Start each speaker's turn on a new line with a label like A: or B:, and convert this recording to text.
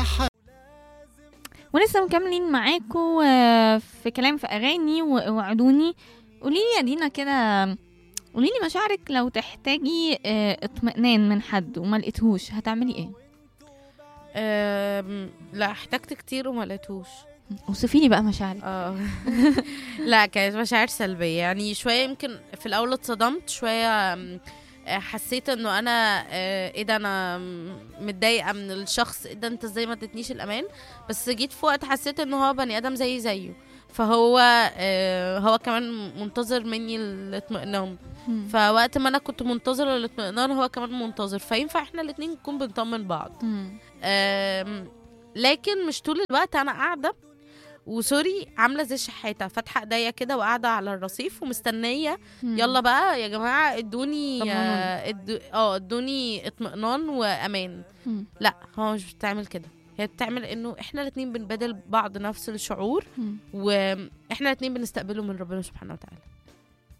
A: ح...
B: ولسه مكملين معاكم آه، في كلام في اغاني و- وعدوني قولي لي يا دينا كده قولي لي مشاعرك لو تحتاجي آه، اطمئنان من حد وما لقيتهوش هتعملي ايه
C: أم، لا احتجت كتير وما لقيتهوش
B: اوصفي لي بقى مشاعرك
C: اه لا كانت مشاعر سلبية يعني شوية يمكن في الأول اتصدمت شوية أم، آه، حسيت انه انا آه، ايه ده انا م- متضايقه من الشخص ايه ده انت ازاي ما ادتنيش الامان بس جيت في وقت حسيت انه هو بني ادم زي زيه فهو آه، هو كمان منتظر مني الاطمئنان
B: مم.
C: فوقت ما انا كنت منتظره الاطمئنان هو كمان منتظر فينفع احنا الاتنين نكون بنطمن بعض
B: مم.
C: أم، لكن مش طول الوقت انا قاعده وسوري عامله زي الشحاته فاتحه ايديا كده وقاعده على الرصيف ومستنيه
B: مم.
C: يلا بقى يا جماعه ادوني
B: طمنوني.
C: آه، ادو- اه ادوني اطمئنان وامان
B: مم.
C: لا هو مش بتعمل كده هي بتعمل انه احنا الاتنين بنبادل بعض نفس الشعور
B: مم.
C: واحنا الاتنين بنستقبله من ربنا سبحانه وتعالى